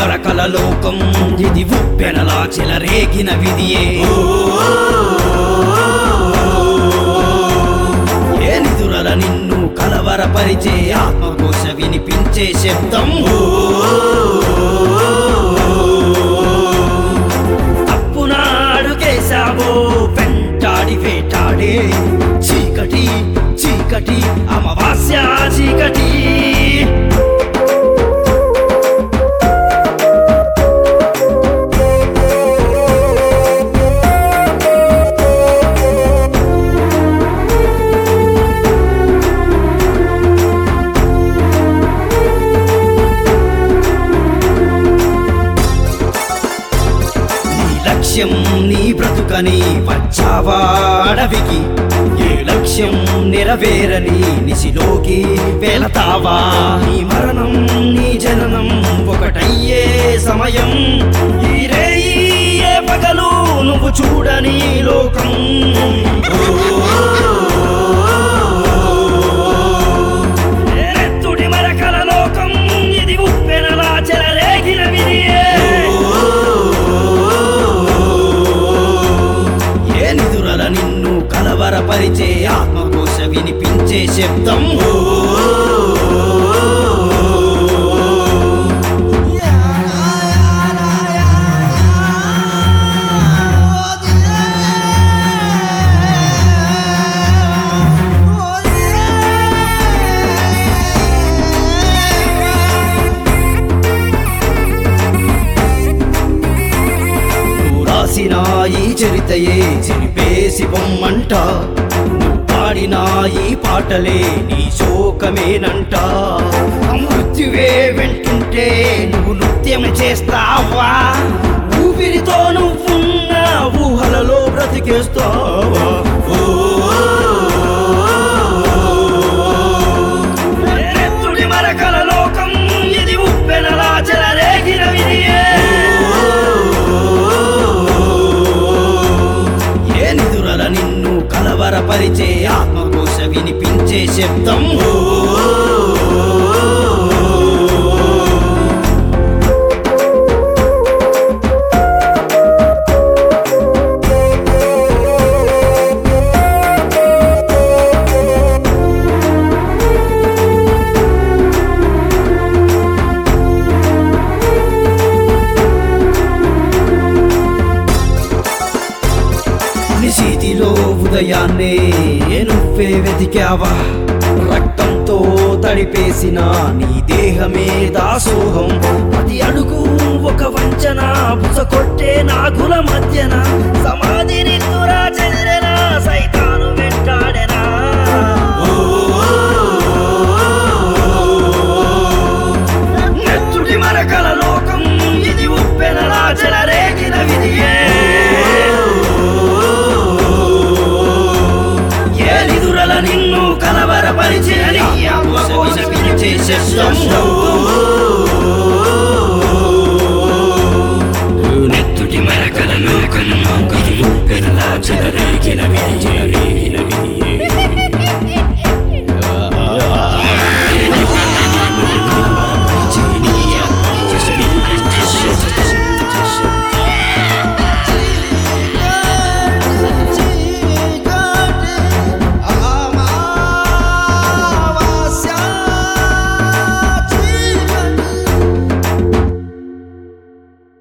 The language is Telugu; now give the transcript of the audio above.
మరకల లోకం ఇది ఉప్పెనలా చెలరేగిన విధియే ఏ నిదురల నిన్ను కలవరపరిచే ఆత్మకోశ వినిపించే శబ్దం తప్పునాడు కేశావో వెంటాడి వేటాడే చీకటి చీకటి అమావాస్య చీకటి నీ లక్ష్యం నీ బ్రతుకని వచ్చావా అడవికి ఏ లక్ష్యం నెరవేరని నిశిలోకి వెళతావా నీ మరణం నీ జననం ఒకటయ్యే సమయం ఈ రేయి ఏ పగలు నువ్వు చూడని లోకం నెత్తుడి మరకల లోకం ఇది ఉప్పెనలా చెలరేగిన విధియే ఏ నిదురల నిన్ను కలవరపరిచే ఆత్మకోశ వినిపించే శబ్దం నువ్వు రాసిన ఈ చరితయే చెరిపేసి బొమ్మంట నువ్వు పాడిన ఈ పాటలే నీ శోకమేనంట మృత్యువే వెంటుంటే నువ్వు నృత్యం చేస్తావా ఊపిరితో నువ్వున్న ఊహలలో బ్రతికేస్తావా నెత్తుడి మరకల లోకం ఇది ఉప్పెనలా చెలరేగిన విధియే ఏ నిదురల నిన్ను కలవరపరిచే ఆత్మకోశ వినిపించే శబ్దం నిశీతిలో ఉదయాన్నే నువ్వే వెతికావా రక్తంతో తడిపేసిన నీ దేహమే దాసోహం ప్రతి అడుగు ఒక వంచన బుస కొట్టే నాగుల మధ్యన సమాధిని తురా చెదిరెనా సైతాను వెంటాడెనా నెత్తుడి మరకల లోకం ఇది ఉప్పెనలా చెలరేగిన విధియే ఏ నిదురల నిన్ను కలవరపరిచే ఆత్మకోశ వినిచే శబ్దం నెత్తుటి మరకల లోకం ఇది ఉప్పెనలా చెలరేగిన విధియే